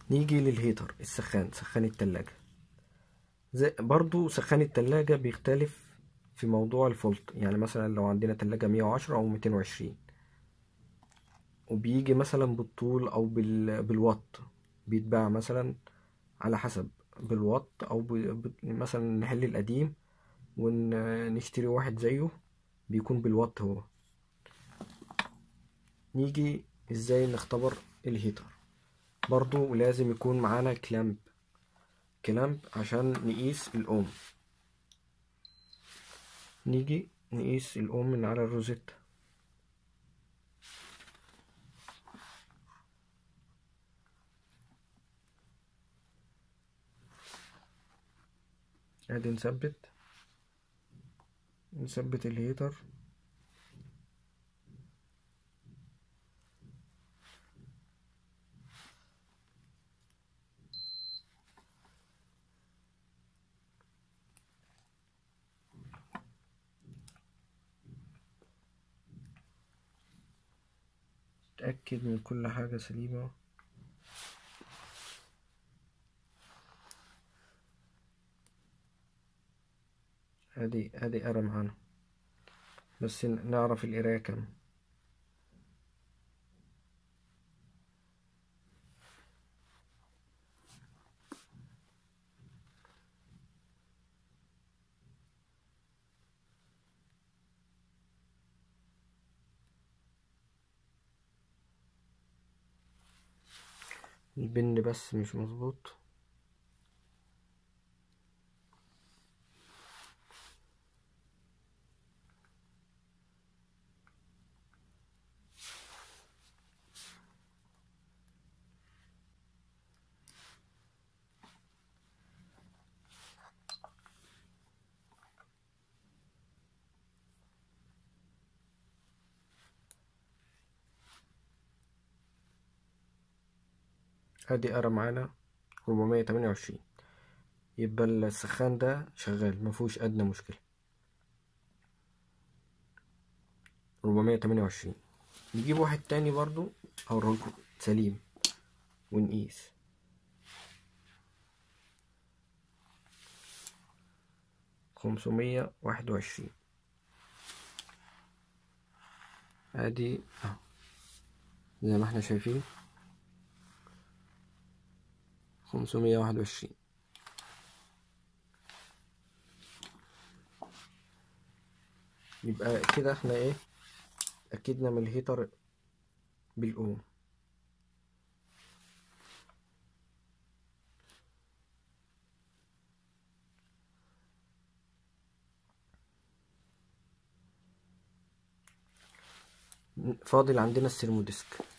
نيجي للهيتر السخان سخان التلاجة زي برضو سخان التلاجة بيختلف في موضوع الفولت يعني مثلا لو عندنا تلاجة مية وعشرة أو ميتين وعشرين وبيجي مثلا بالطول أو بال... بالوات بيتباع مثلا على حسب بالوات أو ب... ب... مثلا نحل القديم ونشتري واحد زيه بيكون بالوات هو نيجي ازاي نختبر الهيتر برضو لازم يكون معانا كلامب كلامب عشان نقيس الأوم نيجي نقيس الأوم من على الروزيتا ادي نثبت نثبت الهيتر اتأكد من كل حاجة سليمة ادي ادي قرا معانا بس نعرف القراية كام البن بس مش مظبوط ادي قرا معانا ربعمية تمانية وعشرين يبقى السخان ده شغال مفهوش ادنى مشكلة ربعمية تمانية وعشرين نجيب واحد تاني برضو هوريهولكوا سليم ونقيس خمسمية واحد وعشرين ادي اهو زي ما احنا شايفين خمسمية واحد وعشرين يبقى كده احنا ايه اكدنا من الهيتر بالاوم فاضل عندنا السيرموديسك